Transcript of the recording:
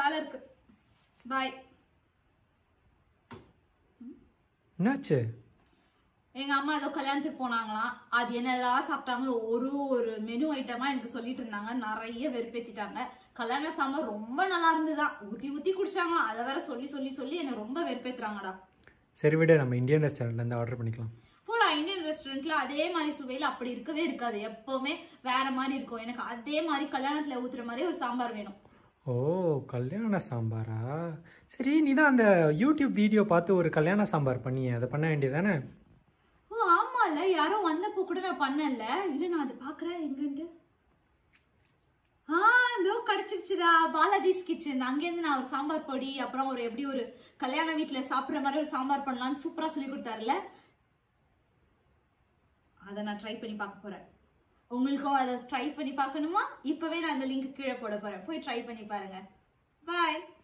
வேலை இருக்கு பாய் என்னாச்சு எங்க அம்மா ஏதோ கல்யாணத்துக்கு போனாங்களாம் அது என்னெல்லாம் சாப்பிட்டாங்களோ ஒரு ஒரு மெனு ஐட்டமா எனக்கு சொல்லிட்டு இருந்தாங்க நிறைய வெறுப்பேத்திட்டாங்க கல்யாண சாம்பார் ரொம்ப நல்லா இருந்துதான் ஊத்தி ஊத்தி குடிச்சாங்களாம் அதை வேற சொல்லி சொல்லி சொல்லி என்னை ரொம்ப வெறுப்பேத்துறாங்கடா சரி விட நம்ம இந்தியன் ரெஸ்டாரண்ட்லேருந்து ஆர்டர் பண்ணிக்கலாம் போடா இந்தியன் ரெஸ்டாரண்ட்ல அதே மாதிரி சுவையில அப்படி இருக்கவே இருக்காது எப்பவுமே வேற மாதிரி இருக்கும் எனக்கு அதே மாதிரி கல்யாணத்துல ஊத்துற மாதிரி ஒரு சாம்பார் வேணும் ஓ கல்யாண சாம்பாரா சரி நீ தான் அந்த யூடியூப் வீடியோ பார்த்து ஒரு கல்யாண சாம்பார் பண்ணியே அதை பண்ண வேண்டியதானே ஓ ஆமால யாரோ வந்தப்போ கூட நான் பண்ணல இரு நான் அதை பாக்குறேன் எங்கன்ட்டு ஆ இதோ கிடைச்சிருச்சுடா பாலாஜிஸ் கிச்சன் அங்கேருந்து நான் ஒரு சாம்பார் பொடி அப்புறம் ஒரு எப்படி ஒரு கல்யாண வீட்ல சாப்பிடுற மாதிரி ஒரு சாம்பார் பண்ணலாம்னு சூப்பரா சொல்லி கொடுத்தாருல அதை நான் ட்ரை பண்ணி பார்க்க போறேன் உங்களுக்கும் அதை ட்ரை பண்ணி பார்க்கணுமா இப்பவே நான் அந்த லிங்க் கீழே போட போறேன் போய் ட்ரை பண்ணி பாருங்க பாய்